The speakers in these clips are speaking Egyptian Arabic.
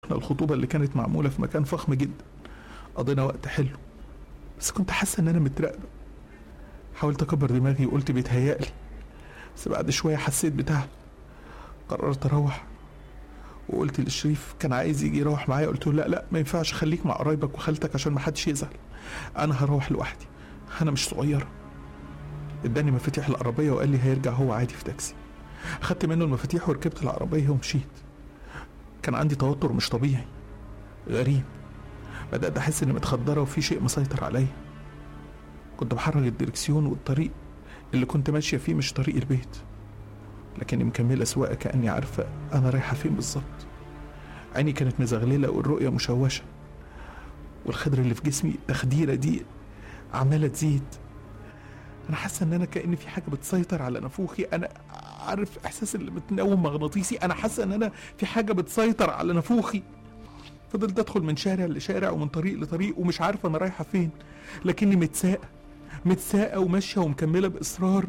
رحنا الخطوبة اللي كانت معمولة في مكان فخم جدا قضينا وقت حلو بس كنت حاسة إن أنا متراقبة حاولت أكبر دماغي وقلت بيتهيألي بس بعد شوية حسيت بتعب قررت أروح وقلت للشريف كان عايز يجي يروح معايا قلت له لا لا ما ينفعش خليك مع قرايبك وخالتك عشان ما حدش يزعل انا هروح لوحدي انا مش صغيره اداني مفاتيح العربيه وقال لي هيرجع هو عادي في تاكسي خدت منه المفاتيح وركبت العربيه ومشيت كان عندي توتر مش طبيعي غريب بدات احس اني متخدره وفي شيء مسيطر عليا كنت بحرك الدركسيون والطريق اللي كنت ماشيه فيه مش طريق البيت لكني مكمله سواقه كاني عارفه انا رايحه فين بالظبط عيني كانت مزغلله والرؤيه مشوشه والخضر اللي في جسمي التخديره دي عماله تزيد انا حاسه ان انا كان في حاجه بتسيطر على نافوخي انا عارف احساس اللي بتنوم مغناطيسي انا حاسه ان انا في حاجه بتسيطر على نافوخي فضلت ادخل من شارع لشارع ومن طريق لطريق ومش عارفه انا رايحه فين لكني متساقه متساقه وماشيه ومكمله باصرار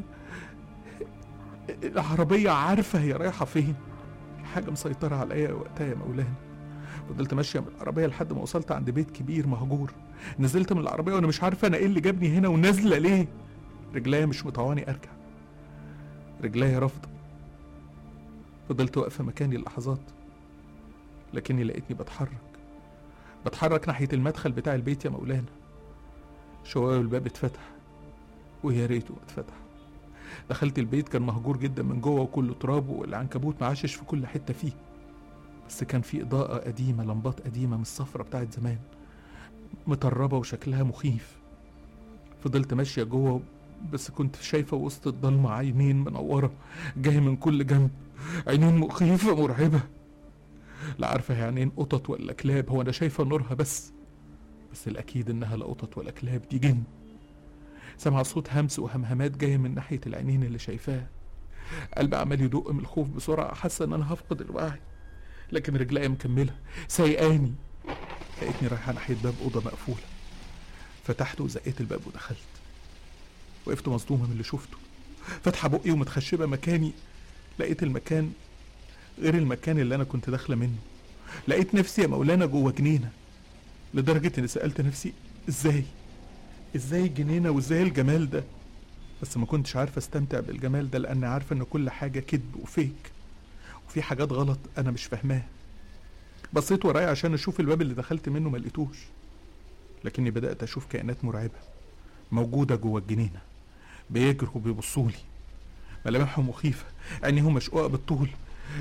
العربيه عارفه هي رايحه فين حاجه مسيطره عليا وقتها يا مولانا فضلت ماشيه من العربيه لحد ما وصلت عند بيت كبير مهجور نزلت من العربيه وانا مش عارفه انا ايه اللي جابني هنا ونازله ليه رجليا مش مطواني ارجع رجليا رافضه فضلت واقفه مكاني لحظات لكني لقيتني بتحرك بتحرك ناحيه المدخل بتاع البيت يا مولانا شويه الباب اتفتح ويا ريته اتفتح دخلت البيت كان مهجور جدا من جوه وكله تراب والعنكبوت معشش في كل حته فيه بس كان في إضاءة قديمة لمبات قديمة من الصفرة بتاعت زمان مطربة وشكلها مخيف فضلت ماشية جوه بس كنت شايفة وسط الضلمة عينين منورة جاية من كل جنب عينين مخيفة مرعبة لا عارفة هي عينين قطط ولا كلاب هو أنا شايفة نورها بس بس الأكيد إنها لا قطط ولا كلاب دي جن سمع صوت همس وهمهمات جاية من ناحية العينين اللي شايفاها قلبي عمال يدق من الخوف بسرعة حاسة إن أنا هفقد الوعي لكن رجليا مكملة سايقاني لقيتني رايحة ناحية باب أوضة مقفولة فتحته وزقيت الباب ودخلت وقفت مصدومة من اللي شفته فاتحة بقي ومتخشبة مكاني لقيت المكان غير المكان اللي أنا كنت داخلة منه لقيت نفسي يا مولانا جوه جنينة لدرجة إني سألت نفسي إزاي إزاي الجنينة وإزاي الجمال ده بس ما كنتش عارفة استمتع بالجمال ده لأني عارفة إن كل حاجة كذب وفيك وفي حاجات غلط انا مش فاهماها بصيت ورايا عشان اشوف الباب اللي دخلت منه ما لقيتوش لكني بدات اشوف كائنات مرعبه موجوده جوه الجنينه بيجروا وبيبصوا لي ملامحهم مخيفه عينيهم مشقوقه بالطول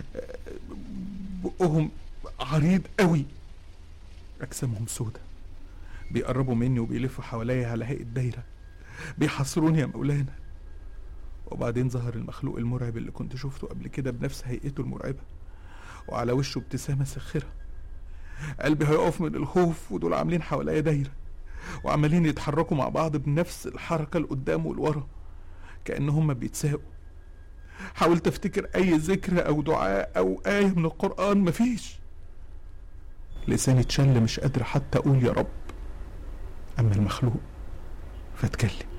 بقهم عريض قوي اجسامهم سودة بيقربوا مني وبيلفوا حواليا على هيئه دايره بيحاصروني يا مولانا وبعدين ظهر المخلوق المرعب اللي كنت شفته قبل كده بنفس هيئته المرعبة وعلى وشه ابتسامة ساخرة قلبي هيقف من الخوف ودول عاملين حواليا دايرة وعمالين يتحركوا مع بعض بنفس الحركة لقدام والورا كأن هما بيتساقوا حاولت افتكر اي ذكر او دعاء او آية من القرآن مفيش لساني اتشل مش قادر حتى اقول يا رب اما المخلوق فاتكلم